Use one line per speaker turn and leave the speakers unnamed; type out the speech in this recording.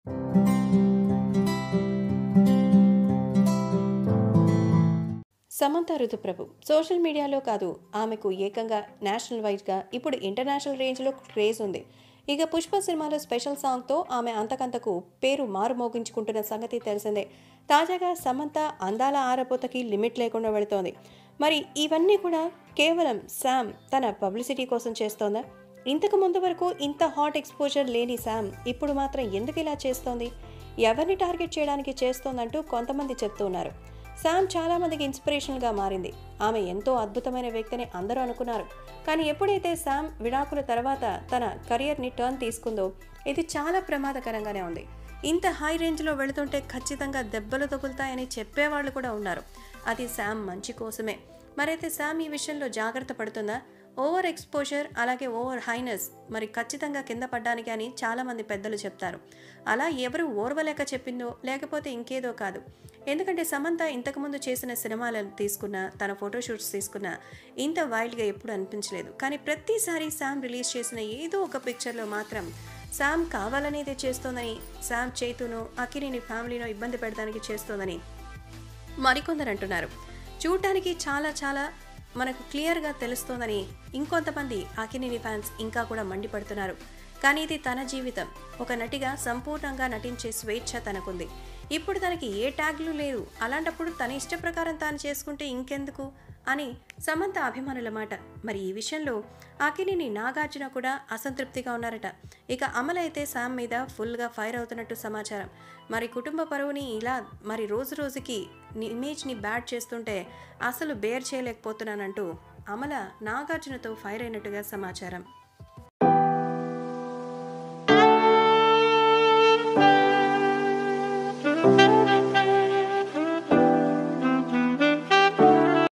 Samantha ఋతుప్రభు social మీడియాలో కాదు ఆమెకు ఏకంగా నేషనల్ వైడ్గా ఇప్పుడు ఇంటర్నేషనల్ రేంజ్లో క్రేజ్ ఉంది ఇక పుష్ప సినిమాలో స్పెషల్ సాంగ్తో ఆమె అంతకంతకు పేరు మారుమోగించుకుంటున్న సంగతి తెలిసిందే తాజాగా సమంత అందాల ఆరపోతకి లిమిట్ లేకుండా వెళుతోంది మరి ఇవన్నీ కూడా కేవలం శామ్ తన పబ్లిసిటీ కోసం చేస్తోందా ఇంతకు ముందు వరకు ఇంత హాట్ ఎక్స్పోజర్ లేని శామ్ ఇప్పుడు మాత్రం ఎందుకు ఇలా చేస్తోంది ఎవరిని టార్గెట్ చేయడానికి చేస్తోందంటూ కొంతమంది చెప్తున్నారు శామ్ చాలా మందికి ఇన్స్పిరేషన్గా మారింది ఆమె ఎంతో అద్భుతమైన వ్యక్తిని అందరూ అనుకున్నారు కానీ ఎప్పుడైతే శామ్ విడాకుల తర్వాత తన కెరియర్ని టర్న్ తీసుకుందో ఇది చాలా ప్రమాదకరంగానే ఉంది ఇంత హై రేంజ్లో వెళుతుంటే ఖచ్చితంగా దెబ్బలు తగులుతాయని చెప్పేవాళ్ళు కూడా ఉన్నారు అది శామ్ మంచి కోసమే మరైతే శామ్ ఈ విషయంలో జాగ్రత్త పడుతుందా ఓవర్ ఎక్స్పోజర్ అలాగే ఓవర్ హైనెస్ మరి ఖచ్చితంగా కింద పడ్డానికి అని చాలామంది పెద్దలు చెప్తారు అలా ఎవరు ఓర్వలేక చెప్పిందో లేకపోతే ఇంకేదో కాదు ఎందుకంటే సమంత ఇంతకుముందు చేసిన సినిమాలను తీసుకున్న తన ఫోటోషూట్స్ తీసుకున్న ఇంత వైల్డ్గా ఎప్పుడు అనిపించలేదు కానీ ప్రతిసారి శామ్ రిలీజ్ చేసిన ఏదో ఒక పిక్చర్లో మాత్రం శామ్ కావాలని ఇది చేస్తోందని శామ్ చేతును అకిరిని ఫ్యామిలీలో ఇబ్బంది పెడడానికి చేస్తోందని మరికొందరు అంటున్నారు చూడటానికి చాలా చాలా మనకు క్లియర్గా తెలుస్తోందని ఇంకొంతమంది అకినేని ఫ్యాన్స్ ఇంకా కూడా మండిపడుతున్నారు కానీ ఇది తన జీవితం ఒక నటిగా సంపూర్ణంగా నటించే స్వేచ్ఛ తనకుంది ఇప్పుడు తనకి ఏ ట్యాగ్లు లేవు అలాంటప్పుడు తన ఇష్ట ప్రకారం తాను చేసుకుంటే ఇంకెందుకు అని సమంత అభిమానుల మాట మరి ఈ విషయంలో అకినేని నాగార్జున కూడా అసంతృప్తిగా ఉన్నారట ఇక అమల అయితే శామ్ మీద ఫుల్గా ఫైర్ అవుతున్నట్టు సమాచారం మరి కుటుంబ పరువుని ఇలా మరి రోజు రోజుకి ఇమేజ్ని బ్యాడ్ చేస్తుంటే అసలు బేర్ చేయలేకపోతున్నానంటూ అమల నాగార్జునతో ఫైర్ అయినట్టుగా సమాచారం